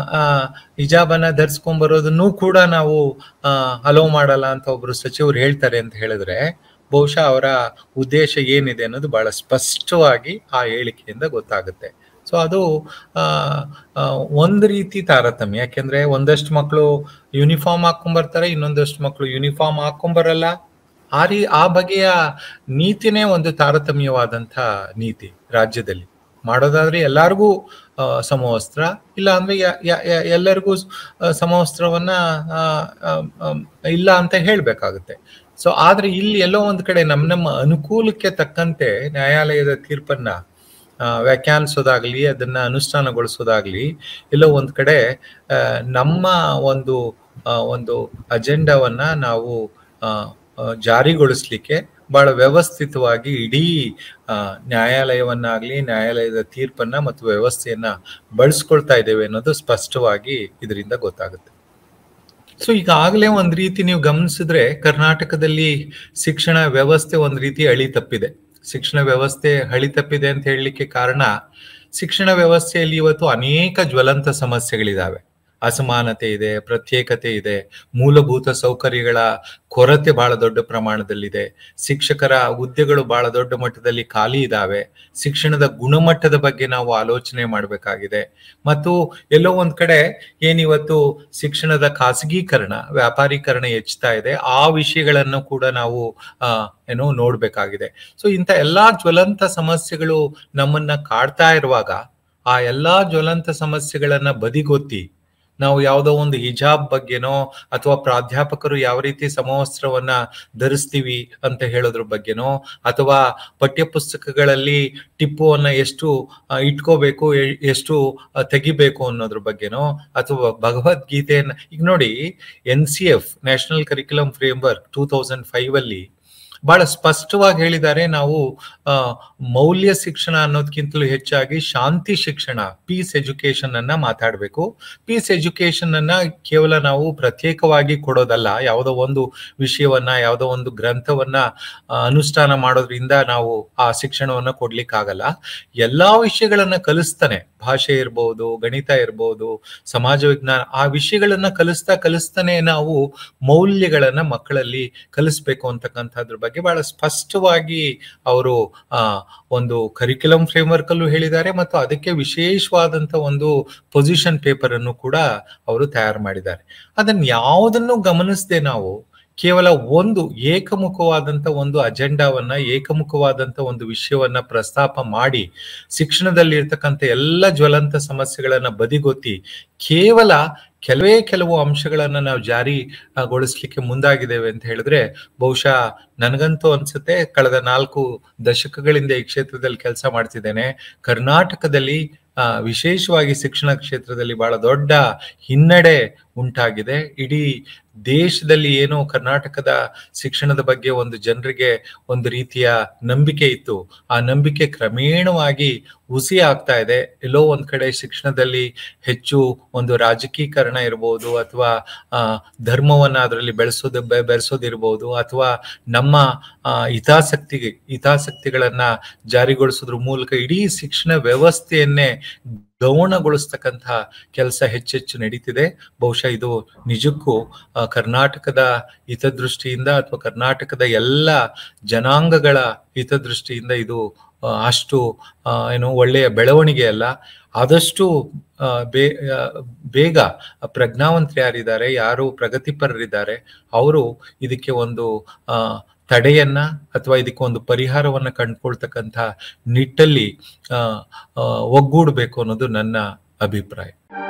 Speaker 1: ಹಿಜಾಬನ್ನ ಧರಿಸ್ಕೊಂಡ್ ಬರೋದನ್ನು ಕೂಡ ನಾವು ಅಲೋ ಮಾಡಲ್ಲ ಅಂತ ಒಬ್ರು ಸಚಿವರು ಹೇಳ್ತಾರೆ ಅಂತ ಹೇಳಿದ್ರೆ ಬಹುಶಃ ಅವರ ಉದ್ದೇಶ ಏನಿದೆ ಅನ್ನೋದು ಬಹಳ ಸ್ಪಷ್ಟವಾಗಿ ಆ ಹೇಳಿಕೆಯಿಂದ ಗೊತ್ತಾಗುತ್ತೆ ಸೊ ಅದು ಒಂದು ರೀತಿ ತಾರತಮ್ಯ ಯಾಕೆಂದ್ರೆ ಒಂದಷ್ಟು ಮಕ್ಕಳು ಯೂನಿಫಾರ್ಮ್ ಹಾಕೊಂಡ್ಬರ್ತಾರೆ ಇನ್ನೊಂದಷ್ಟು ಮಕ್ಕಳು ಯೂನಿಫಾರ್ಮ್ ಹಾಕೊಂಬರಲ್ಲ ಆ ರೀ ಆ ಬಗೆಯ ನೀತಿನೇ ಒಂದು ತಾರತಮ್ಯವಾದಂಥ ನೀತಿ ರಾಜ್ಯದಲ್ಲಿ ಮಾಡೋದಾದ್ರೆ ಎಲ್ಲಾರ್ಗೂ ಸಮವಸ್ತ್ರ ಇಲ್ಲ ಅಂದ್ರೆ ಎಲ್ಲರಿಗೂ ಸಮವಸ್ತ್ರವನ್ನ ಇಲ್ಲ ಅಂತ ಹೇಳ್ಬೇಕಾಗುತ್ತೆ ಸೊ ಆದ್ರೆ ಇಲ್ಲಿ ಎಲ್ಲೋ ಒಂದ್ ಕಡೆ ನಮ್ಮ ನಮ್ಮ ಅನುಕೂಲಕ್ಕೆ ತಕ್ಕಂತೆ ನ್ಯಾಯಾಲಯದ ತೀರ್ಪನ್ನ ವ್ಯಾಖ್ಯಾನಿಸೋದಾಗ್ಲಿ ಅದನ್ನ ಅನುಷ್ಠಾನಗೊಳಿಸೋದಾಗ್ಲಿ ಎಲ್ಲೋ ಒಂದ್ ಕಡೆ ನಮ್ಮ ಒಂದು ಒಂದು ಅಜೆಂಡಾವನ್ನ ನಾವು ಜಾರಿಗೊಳಿಸ್ಲಿಕ್ಕೆ ಬಹಳ ವ್ಯವಸ್ಥಿತವಾಗಿ ಇಡೀ ನ್ಯಾಯಾಲಯವನ್ನಾಗ್ಲಿ ನ್ಯಾಯಾಲಯದ ತೀರ್ಪನ್ನ ಮತ್ತು ವ್ಯವಸ್ಥೆಯನ್ನ ಬಳಸ್ಕೊಳ್ತಾ ಇದ್ದೇವೆ ಅನ್ನೋದು ಸ್ಪಷ್ಟವಾಗಿ ಇದರಿಂದ ಗೊತ್ತಾಗುತ್ತೆ ಸೊ ಈಗಾಗಲೇ ಒಂದ್ ರೀತಿ ನೀವು ಗಮನಿಸಿದ್ರೆ ಕರ್ನಾಟಕದಲ್ಲಿ ಶಿಕ್ಷಣ ವ್ಯವಸ್ಥೆ ಒಂದ್ ರೀತಿ ಅಳಿ ತಪ್ಪಿದೆ ಶಿಕ್ಷಣ ವ್ಯವಸ್ಥೆ ಹಳಿ ತಪ್ಪಿದೆ ಅಂತ ಹೇಳಲಿಕ್ಕೆ ಕಾರಣ ಶಿಕ್ಷಣ ವ್ಯವಸ್ಥೆಯಲ್ಲಿ ಇವತ್ತು ಅನೇಕ ಜ್ವಲಂತ ಸಮಸ್ಯೆಗಳಿದಾವೆ ಅಸಮಾನತೆ ಇದೆ ಪ್ರತ್ಯೇಕತೆ ಇದೆ ಮೂಲಭೂತ ಸೌಕರ್ಯಗಳ ಕೊರತೆ ಬಹಳ ದೊಡ್ಡ ಪ್ರಮಾಣದಲ್ಲಿದೆ ಶಿಕ್ಷಕರ ಹುದ್ದೆಗಳು ಬಹಳ ದೊಡ್ಡ ಮಟ್ಟದಲ್ಲಿ ಖಾಲಿ ಇದಾವೆ ಶಿಕ್ಷಣದ ಗುಣಮಟ್ಟದ ಬಗ್ಗೆ ನಾವು ಆಲೋಚನೆ ಮಾಡಬೇಕಾಗಿದೆ ಮತ್ತು ಎಲ್ಲೋ ಒಂದ್ ಕಡೆ ಏನಿವತ್ತು ಶಿಕ್ಷಣದ ಖಾಸಗೀಕರಣ ವ್ಯಾಪಾರೀಕರಣ ಹೆಚ್ಚುತ್ತಾ ಇದೆ ಆ ವಿಷಯಗಳನ್ನು ಕೂಡ ನಾವು ಆ ಏನೋ ನೋಡ್ಬೇಕಾಗಿದೆ ಸೊ ಇಂಥ ಎಲ್ಲಾ ಜ್ವಲಂತ ಸಮಸ್ಯೆಗಳು ನಮ್ಮನ್ನ ಕಾಡ್ತಾ ಇರುವಾಗ ಆ ಎಲ್ಲಾ ಜ್ವಲಂತ ಸಮಸ್ಯೆಗಳನ್ನ ಬದಿಗೊತ್ತಿ ನಾವು ಯಾವುದೋ ಒಂದು ಹಿಜಾಬ್ ಬಗ್ಗೆನೋ ಅಥವಾ ಪ್ರಾಧ್ಯಾಪಕರು ಯಾವ ರೀತಿ ಸಮವಸ್ತ್ರವನ್ನ ಧರಿಸ್ತೀವಿ ಅಂತ ಹೇಳೋದ್ರ ಬಗ್ಗೆನೋ ಅಥವಾ ಪಠ್ಯಪುಸ್ತಕಗಳಲ್ಲಿ ಟಿಪ್ಪುವನ್ನ ಎಷ್ಟು ಇಟ್ಕೋಬೇಕು ಎಷ್ಟು ತೆಗಿಬೇಕು ಅನ್ನೋದ್ರ ಬಗ್ಗೆನೋ ಅಥವಾ ಭಗವದ್ಗೀತೆಯನ್ನ ಈಗ ನೋಡಿ N C F national curriculum framework two thousand five ಅಲ್ಲಿ ಬಹಳ ಸ್ಪಷ್ಟವಾಗಿ ಹೇಳಿದ್ದಾರೆ ನಾವು ಆ, ಮೌಲ್ಯ ಶಿಕ್ಷಣ ಅನ್ನೋದಕ್ಕಿಂತಲೂ ಹೆಚ್ಚಾಗಿ ಶಾಂತಿ ಶಿಕ್ಷಣ ಪೀಸ್ ಎಜುಕೇಶನ್ ಅನ್ನ ಮಾತಾಡಬೇಕು ಪೀಸ್ ಎಜುಕೇಶನ್ ಅನ್ನ ಕೇವಲ ನಾವು ಪ್ರತ್ಯೇಕವಾಗಿ ಕೊಡೋದಲ್ಲ ಯಾವುದೋ ಒಂದು ವಿಷಯವನ್ನ ಯಾವುದೋ ಒಂದು ಗ್ರಂಥವನ್ನ ಆ, ಅನುಷ್ಠಾನ ಮಾಡೋದ್ರಿಂದ ನಾವು ಆ ಶಿಕ್ಷಣವನ್ನ ಕೊಡ್ಲಿಕ್ಕಾಗಲ್ಲ ಎಲ್ಲಾ ವಿಷಯಗಳನ್ನ ಕಲಿಸ್ತಾನೆ ಭಾಷೆ ಇರ್ಬೋದು ಗಣಿತ ಇರ್ಬೋದು ಸಮಾಜ ವಿಜ್ಞಾನ ಆ ವಿಷಯಗಳನ್ನ ಕಲಿಸ್ತಾ ಕಲಿಸ್ತಾನೆ ನಾವು ಮೌಲ್ಯಗಳನ್ನ ಮಕ್ಕಳಲ್ಲಿ ಕಲಿಸ್ಬೇಕು ಅಂತಕ್ಕಂಥದ್ರ ಬಗ್ಗೆ ಬಹಳ ಸ್ಪಷ್ಟವಾಗಿ ಅವರು ಆ ಒಂದು ಕರಿಕ್ಯುಲಮ್ ಫ್ರೇಮ್ವರ್ಕ್ ಅಲ್ಲೂ ಹೇಳಿದ್ದಾರೆ ಮತ್ತು ಅದಕ್ಕೆ ವಿಶೇಷವಾದಂತ ಒಂದು ಪೊಸಿಷನ್ ಪೇಪರ್ ಅನ್ನು ಕೂಡ ಅವರು ತಯಾರು ಮಾಡಿದ್ದಾರೆ ಅದನ್ನ ಯಾವುದನ್ನು ಗಮನಿಸದೆ ನಾವು ಕೇವಲ ಒಂದು ಏಕಮುಖವಾದಂತ ಒಂದು ಅಜೆಂಡಾವನ್ನ ಏಕಮುಖವಾದಂತ ಒಂದು ವಿಷಯವನ್ನ ಪ್ರಸ್ತಾಪ ಮಾಡಿ ಶಿಕ್ಷಣದಲ್ಲಿ ಇರ್ತಕ್ಕಂಥ ಎಲ್ಲ ಜ್ವಲಂತ ಸಮಸ್ಯೆಗಳನ್ನ ಬದಿಗೊತ್ತಿ ಕೇವಲ ಕೆಲವೇ ಕೆಲವು ಅಂಶಗಳನ್ನ ನಾವು ಜಾರಿಗೊಳಿಸ್ಲಿಕ್ಕೆ ಮುಂದಾಗಿದ್ದೇವೆ ಅಂತ ಹೇಳಿದ್ರೆ ಬಹುಶಃ ನನಗಂತೂ ಅನ್ಸುತ್ತೆ ಕಳೆದ ನಾಲ್ಕು ದಶಕಗಳಿಂದ ಈ ಕ್ಷೇತ್ರದಲ್ಲಿ ಕೆಲಸ ಮಾಡ್ತಿದ್ದೇನೆ ಕರ್ನಾಟಕದಲ್ಲಿ ಆ, ವಿಶೇಷವಾಗಿ ಶಿಕ್ಷಣ ಕ್ಷೇತ್ರದಲ್ಲಿ ಬಹಳ ದೊಡ್ಡ ಹಿನ್ನಡೆ ಉಂಟಾಗಿದೆ ಇಡೀ ದೇಶದಲ್ಲಿ ಏನೋ ಕರ್ನಾಟಕದ ಶಿಕ್ಷಣದ ಬಗ್ಗೆ ಒಂದು ಜನರಿಗೆ ಒಂದು ರೀತಿಯ ನಂಬಿಕೆ ಇತ್ತು ಆ ನಂಬಿಕೆ ಕ್ರಮೇಣವಾಗಿ ಹುಸಿ ಆಗ್ತಾ ಇದೆ ಎಲ್ಲೋ ಒಂದ್ ಕಡೆ ಶಿಕ್ಷಣದಲ್ಲಿ ಹೆಚ್ಚು ಒಂದು ರಾಜಕೀಕರಣ ಇರ್ಬೋದು ಅಥವಾ ಆ ಧರ್ಮವನ್ನ ಅದರಲ್ಲಿ ಬೆಳೆಸೋದು ಬೆ- ಬೆರೆಸೋದಿರ್ಬೋದು ಅಥವಾ ನಮ್ಮ ಆ, ಹಿತಾಸಕ್ತಿಗೆ ಹಿತಾಸಕ್ತಿಗಳನ್ನ ಜಾರಿಗೊಳಿಸೋದ್ರ ಮೂಲಕ ಇಡೀ ಶಿಕ್ಷಣ ವ್ಯವಸ್ಥೆಯನ್ನೇ ಗೌಣಗೊಳಿಸ್ತಕ್ಕಂಥ ಕೆಲಸ ಹೆಚ್ಚೆಚ್ಚು ನಡೀತಿದೆ ಬಹುಶಃ ಇದು ನಿಜಕ್ಕೂ ಆ, ಕರ್ನಾಟಕದ ಹಿತದೃಷ್ಟಿಯಿಂದ ಅಥವಾ ಕರ್ನಾಟಕದ ಎಲ್ಲ ಜನಾಂಗಗಳ ಹಿತದೃಷ್ಟಿಯಿಂದ ಇದು ಆ, ಅಷ್ಟು ಆ, ಏನು ಒಳ್ಳೆಯ ಬೆಳವಣಿಗೆ ಅಲ್ಲ ಆದಷ್ಟು ಆ, ಬೇ ಆ, ಬೇಗ ಪ್ರಜ್ಞಾವಂತರು ಯಾರಿದ್ದಾರೆ ಯಾರು ಪ್ರಗತಿಪರರಿದ್ದಾರೆ ಅವರು ಇದಕ್ಕೆ ಒಂದು ಆ, ತಡೆಯನ್ನ ಅಥವಾ ಇದಕ್ಕೆ ಒಂದು ಪರಿಹಾರವನ್ನ ಕಂಡುಕೊಳ್ತಕ್ಕಂಥ ನಿಟ್ಟಲ್ಲಿ ಆ, ಆ, ಒಗ್ಗೂಡ್ಬೇಕು ಅನ್ನೋದು ನನ್ನ ಅಭಿಪ್ರಾಯ